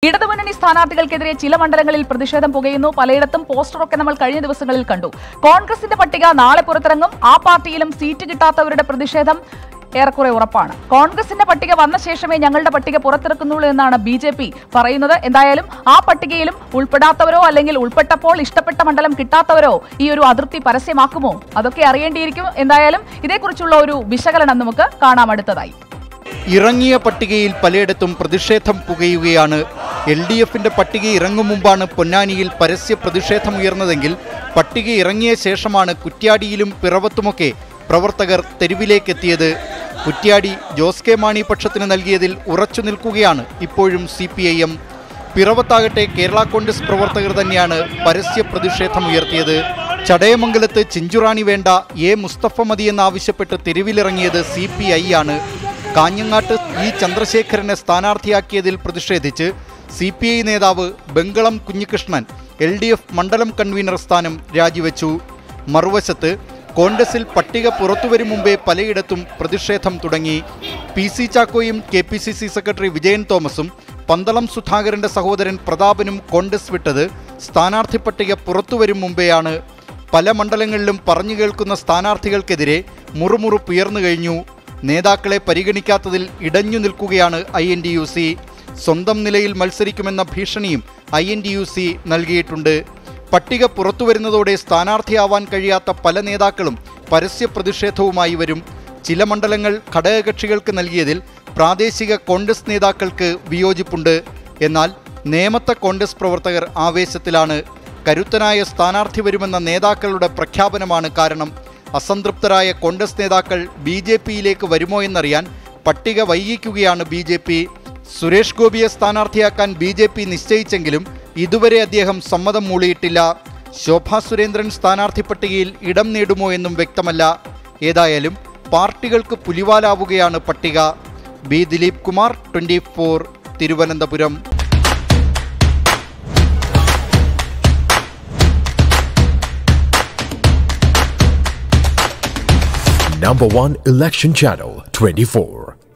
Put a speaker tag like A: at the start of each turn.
A: ഇടതുമുന്നണി സ്ഥാനാർത്ഥികൾക്കെതിരെ ചില മണ്ഡലങ്ങളിൽ പ്രതിഷേധം പുകയുന്നു പലയിടത്തും പോസ്റ്ററൊക്കെ നമ്മൾ കഴിഞ്ഞ ദിവസങ്ങളിൽ കണ്ടു കോൺഗ്രസിന്റെ പട്ടിക നാളെ പുറത്തിറങ്ങും ആ പാർട്ടിയിലും സീറ്റ് കിട്ടാത്തവരുടെ പ്രതിഷേധം ഏറെക്കുറെ ഉറപ്പാണ് കോൺഗ്രസിന്റെ പട്ടിക വന്ന ശേഷമേ ഞങ്ങളുടെ പട്ടിക പുറത്തിറക്കുന്നുള്ളൂ എന്നാണ് ബി ജെ പി പറയുന്നത് എന്തായാലും ആ പട്ടികയിലും ഉൾപ്പെടാത്തവരോ അല്ലെങ്കിൽ ഉൾപ്പെട്ടപ്പോൾ ഇഷ്ടപ്പെട്ട മണ്ഡലം കിട്ടാത്തവരോ ഈ ഒരു അതിർത്തി പരസ്യമാക്കുമോ അതൊക്കെ അറിയേണ്ടിയിരിക്കും എന്തായാലും ഇതേക്കുറിച്ചുള്ള ഒരു വിശകലനം നമുക്ക് കാണാം അടുത്തതായി
B: ഇറങ്ങിയ പട്ടികയിൽ പലയിടത്തും പ്രതിഷേധം പുകയുകയാണ് എൽ ഡി എഫിന്റെ പട്ടിക ഇറങ്ങും മുമ്പാണ് പൊന്നാനിയിൽ പരസ്യ പ്രതിഷേധം ഉയർന്നതെങ്കിൽ പട്ടിക ഇറങ്ങിയ ശേഷമാണ് കുറ്റ്യാടിയിലും പിറവത്തുമൊക്കെ പ്രവർത്തകർ തെരുവിലേക്കെത്തിയത് കുറ്റ്യാടി ജോസ് കെ മാണി പക്ഷത്തിന് നൽകിയതിൽ ഉറച്ചു നിൽക്കുകയാണ് ഇപ്പോഴും സി പി ഐ എം പിറവത്താകട്ടെ കേരള കോൺഗ്രസ് പ്രവർത്തകർ തന്നെയാണ് പരസ്യ പ്രതിഷേധം ഉയർത്തിയത് ചടയമംഗലത്ത് ചിഞ്ചുറാണി വേണ്ട എ മുസ്തഫ മതി എന്നാവശ്യപ്പെട്ട് തെരുവിലിറങ്ങിയത് സി പി ഐ ആണ് കാഞ്ഞങ്ങാട്ട് ഇ ചന്ദ്രശേഖരനെ സ്ഥാനാർത്ഥിയാക്കിയതിൽ പ്രതിഷേധിച്ച് സി പി ഐ നേതാവ് Bangalam Kunhikrishnan L D F മണ്ഡലം കൺവീനർ സ്ഥാനം രാജിവെച്ചു മറുവശത്ത് കോൺഗ്രസിൽ പട്ടിക പുറത്തുവരും മുമ്പേ പലയിടത്തും പ്രതിഷേധം തുടങ്ങി പി സി ചാക്കോയും K P C C secretary Vijayan തോമസും പന്തളം സുധാകരന്റെ സഹോദരൻ പ്രതാപനും കോൺഗ്രസ് വിട്ടത് സ്ഥാനാർത്ഥി പട്ടിക പുറത്തുവരും മുമ്പെയാണ് പല മണ്ഡലങ്ങളിലും പറഞ്ഞു കേൾക്കുന്ന സ്ഥാനാർത്ഥികൾക്കെതിരെ മുറുമുറുപ്പുയർന്നു കഴിഞ്ഞു നേതാക്കളെ പരിഗണിക്കാത്തതിൽ ഇടഞ്ഞു നിൽക്കുകയാണ് I N D U C സ്വന്തം നിലയിൽ മത്സരിക്കുമെന്ന ഭീഷണിയും I N D U C നൽകിയിട്ടുണ്ട് പട്ടിക പുറത്തുവരുന്നതോടെ സ്ഥാനാർത്ഥിയാവാൻ കഴിയാത്ത പല നേതാക്കളും പരസ്യ പ്രതിഷേധവുമായി വരും ചില മണ്ഡലങ്ങൾ ഘടകകക്ഷികൾക്ക് നൽകിയതിൽ പ്രാദേശിക കോൺഗ്രസ് നേതാക്കൾക്ക് വിയോജിപ്പുണ്ട് എന്നാൽ നേമത്തെ കോൺഗ്രസ് പ്രവർത്തകർ ആവേശത്തിലാണ് കരുത്തനായ സ്ഥാനാർത്ഥി വരുമെന്ന നേതാക്കളുടെ പ്രഖ്യാപനമാണ് കാരണം അസംതൃപ്തരായ കോൺഗ്രസ് നേതാക്കൾ ബി ജെ പിയിലേക്ക് വരുമോ എന്നറിയാൻ പട്ടിക വൈകിക്കുകയാണ് ബി ജെ പി സുരേഷ് ഗോപിയെ സ്ഥാനാർത്ഥിയാക്കാൻ ബി ജെ പി നിശ്ചയിച്ചെങ്കിലും ഇതുവരെ അദ്ദേഹം സമ്മതം മൂളിയിട്ടില്ല ശോഭാ സുരേന്ദ്രൻ സ്ഥാനാർത്ഥി പട്ടികയിൽ ഇടം നേടുമോ എന്നും വ്യക്തമല്ല ഏതായാലും പാർട്ടികൾക്ക് പുലിവാലാവുകയാണ് പട്ടിക B Dileep Kumar twenty four Thiruvananthapuram
C: Number one election channel 24.